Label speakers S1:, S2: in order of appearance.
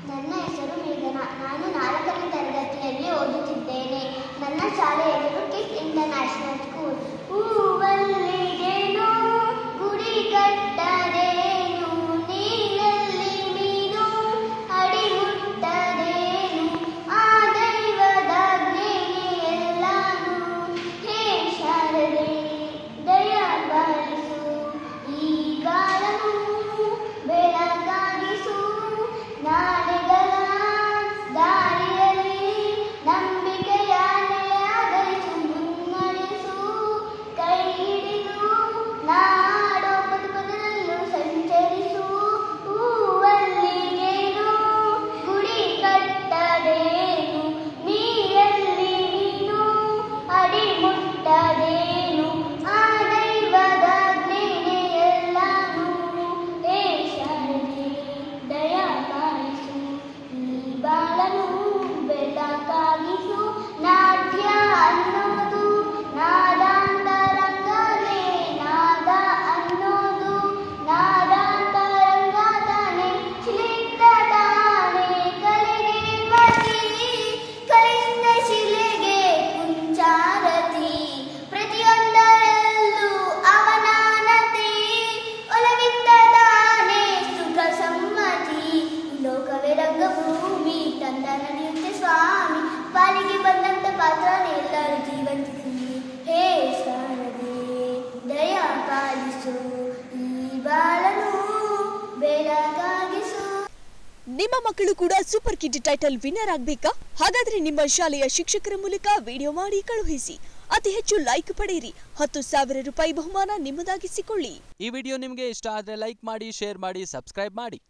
S1: ನನ್ನ ಹೆಸರು ಮೇಘನಾ ನಾನು ನಾಲ್ಕನೇ ತರಗತಿಯಲ್ಲಿ ಓದುತ್ತಿದ್ದೇನೆ ನನ್ನ ಶಾಲೆ ಹೆಸರು ಕಿಸ್ ಇಂಟರ್ನ್ಯಾಷನಲ್ ಸ್ಕೂಲ್ ಹೂವಲ್ಲಿಗೇನು ಗುಡಿ ಕಟ್ಟದೇನು ನೀರಲ್ಲಿ ಮೀನು ಅಡಿ ಮುಟ್ಟದೇನು ಆ ದೈವದ ಎಲ್ಲಾನು ಹೇ ಶಾರದೆ ದಯ ಪಾಲಿಸು ಈ ಬಾಳನು ಬೆಳಗಾಗಿಸು ನಾಳೆಗಳ ದಾರಿಯಲ್ಲಿ ನಂಬಿಕೆಯ ನೆಲೆಯಾಗರಿಸು ಮುನ್ನಡೆಸು ಕೈ ಹಿಡಿದು ನಾಡೋ ಪದಪದರಲ್ಲೂ ಸಂಚರಿಸು ಹೂವಲ್ಲಿಗೇನು ಗುಡಿ ಕಟ್ಟದೇನು ನೀರಲ್ಲಿ ನೀನು ಅಡಿ ಮುಟ್ಟದೇನು ಆ ದೈವದ ಜ್ಞೇನೆ ಎಲ್ಲಾನು ಹೇ ಶಾರದೆ ದಯ ಪಾಲಿಸು ಈ ಬಾಳನು ಬೆಳಕಾಗಿಸು ನಾಟ್ಯ ಅನ್ನೋದು ನಾದಾಂತರಂಗನೇ ನಾದ ಅನ್ನೋದು ನಾದಾಂತರಂಗದಾನೆ ಶಿಲಿಂಗದಾನೆ ಕಲೆಗೆ ಮತಿ ಕಲಿಂದ ಶಿಲೆಗೆ ಕುಂಚಾರತಿ ಪ್ರತಿಯೊಂದರಲ್ಲೂ ಅವನಾನತೆ ಒಲವಿಂದ ತಾನೇ ಸುಖ ಸಮ್ಮತಿ ಲೋಕವೇ ರಂಗಭೂಮಿ ತಂದ ನಡೆಯುತ್ತೆ ಸ್ವಾಮಿ ಪಾಲಿಗೆ ಬಂದಂತ ಪಾತ್ರನೆಲ್ಲರೂ ಜೀವಂತಿಸಿ ಹೇ ಶಾರದೆ ದಯ ಪಾಲಿಸು ಈ ಬಾಳನು ಬೆಳಗಾಗಿಸು
S2: ನಿಮ್ಮ ಮಕ್ಕಳು ಕೂಡ ಸೂಪರ್ ಕಿಡ್ ಟೈಟಲ್ ವಿನ್ನರ್ ಆಗ್ಬೇಕಾ ಹಾಗಾದ್ರೆ ನಿಮ್ಮ ಶಾಲೆಯ ಶಿಕ್ಷಕರ ಮೂಲಕ ವಿಡಿಯೋ ಮಾಡಿ ಕಳುಹಿಸಿ ಅತಿ ಹೆಚ್ಚು ಲೈಕ್ ಪಡೆಯಿರಿ ಹತ್ತು ಸಾವಿರ ರೂಪಾಯಿ ಬಹುಮಾನ ನಿಮ್ಮದಾಗಿಸಿಕೊಳ್ಳಿ
S3: ಈ ವಿಡಿಯೋ ನಿಮಗೆ ಇಷ್ಟ ಆದರೆ ಲೈಕ್ ಮಾಡಿ ಶೇರ್ ಮಾಡಿ ಸಬ್ಸ್ಕ್ರೈಬ್ ಮಾಡಿ